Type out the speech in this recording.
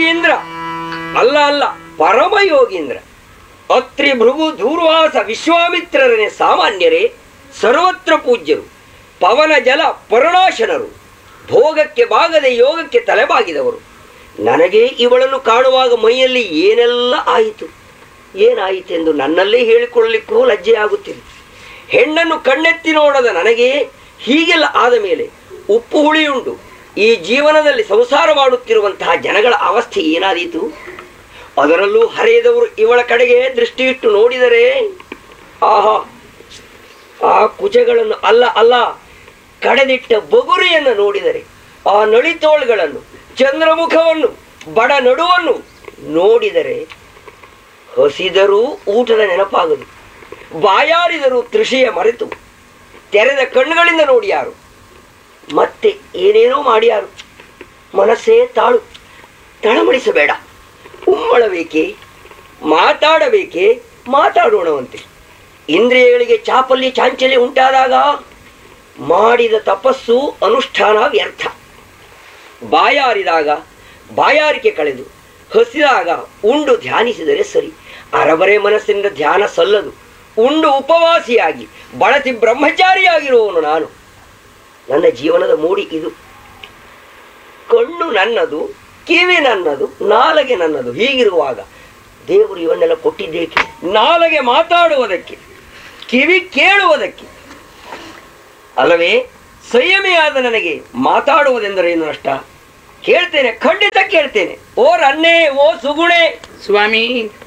ಯೋಗೀಂದ್ರ ಅಲ್ಲ ಅಲ್ಲ ಪರಮ ಯೋಗೀಂದ್ರ ಅತ್ರಿ ಭೃಗು ದೂರ್ವಾಸ ವಿಶ್ವಾಮಿತ್ರರನೇ ಸಾಮಾನ್ಯರೇ ಸರ್ವತ್ರ ಪೂಜ್ಯರು ಪವನ ಜಲ ಪರಣಾಶನರು ಭೋಗಕ್ಕೆ ಬಾಗದೆ ಯೋಗಕ್ಕೆ ತಲೆಬಾಗಿದವರು ನನಗೆ ಇವಳನ್ನು ಕಾಣುವಾಗ ಮೈಯಲ್ಲಿ ಏನೆಲ್ಲ ಆಯಿತು ಏನಾಯಿತೆಂದು ನನ್ನಲ್ಲೇ ಹೇಳಿಕೊಳ್ಳಲಿಕ್ಕೂ ಲಜ್ಜೆ ಆಗುತ್ತಿದೆ ಹೆಣ್ಣನ್ನು ಕಣ್ಣೆತ್ತಿ ನೋಡದ ನನಗೆ ಹೀಗೆಲ್ಲ ಆದ ಮೇಲೆ ಉಪ್ಪು ಹುಳಿಯುಂಡು ಈ ಜೀವನದಲ್ಲಿ ಸಂಸಾರ ಮಾಡುತ್ತಿರುವಂತಹ ಜನಗಳ ಅವಸ್ಥೆ ಏನಾದೀತು ಅದರಲ್ಲೂ ಹರಿಯದವರು ಇವಳ ಕಡೆಗೆ ದೃಷ್ಟಿ ಇಟ್ಟು ನೋಡಿದರೆ ಆಹಾ ಆ ಕುಜಗಳನ್ನು ಅಲ್ಲ ಅಲ್ಲ ಕಡೆದಿಟ್ಟ ಬಗುರಿಯನ್ನು ನೋಡಿದರೆ ಆ ನಳಿತೋಳ್ಗಳನ್ನು ಚಂದ್ರಮುಖವನ್ನು ಬಡ ನಡುವನ್ನು ನೋಡಿದರೆ ಹಸಿದರೂ ಊಟದ ನೆನಪಾಗದು ಬಾಯಾರಿದರೂ ತೃಷಿಯ ಮರೆತು ತೆರೆದ ಕಣ್ಣುಗಳಿಂದ ನೋಡಿಯಾರು ಮತ್ತೆ ಏನೇನೋ ಮಾಡಿಯಾರು ಮನಸ್ಸೇ ತಾಳು ತಳಮಳಿಸಬೇಡ ಉಮ್ಮಳಬೇಕೆ ಮಾತಾಡಬೇಕೆ ಮಾತಾಡೋಣವಂತೆ ಇಂದ್ರಿಯಗಳಿಗೆ ಚಾಪಲ್ಯ ಚಾಂಚಲ್ಯ ಉಂಟಾದಾಗ ಮಾಡಿದ ತಪಸ್ಸು ಅನುಷ್ಠಾನ ವ್ಯರ್ಥ ಬಾಯಾರಿದಾಗ ಬಾಯಾರಿಕೆ ಕಳೆದು ಹಸಿದಾಗ ಉಂಡು ಧ್ಯಾನಿಸಿದರೆ ಸರಿ ಅರಬರೆ ಮನಸ್ಸಿನಿಂದ ಧ್ಯಾನ ಸಲ್ಲದು ಉಂಡು ಉಪವಾಸಿಯಾಗಿ ಬಳಸಿ ಬ್ರಹ್ಮಚಾರಿಯಾಗಿರುವವನು ನಾನು ನನ್ನ ಜೀವನದ ಮೂಡಿ ಇದು ಕಣ್ಣು ನನ್ನದು ಕಿವಿ ನನ್ನದು ನಾಲಗೆ ನನ್ನದು ಹೀಗಿರುವಾಗ ದೇವರು ಇವನ್ನೆಲ್ಲ ಕೊಟ್ಟಿದ್ದೇಕೆ ನಾಲಗೆ ಮಾತಾಡುವುದಕ್ಕೆ ಕಿವಿ ಕೇಳುವುದಕ್ಕೆ ಅಲ್ಲವೇ ಸಂಯಮಿಯಾದ ನನಗೆ ಮಾತಾಡುವುದೆಂದರೇನು ನಷ್ಟ ಕೇಳ್ತೇನೆ ಖಂಡಿತ ಕೇಳ್ತೇನೆ ಓ ರನ್ನೇ ಓ ಸುಗುಣೆ ಸ್ವಾಮಿ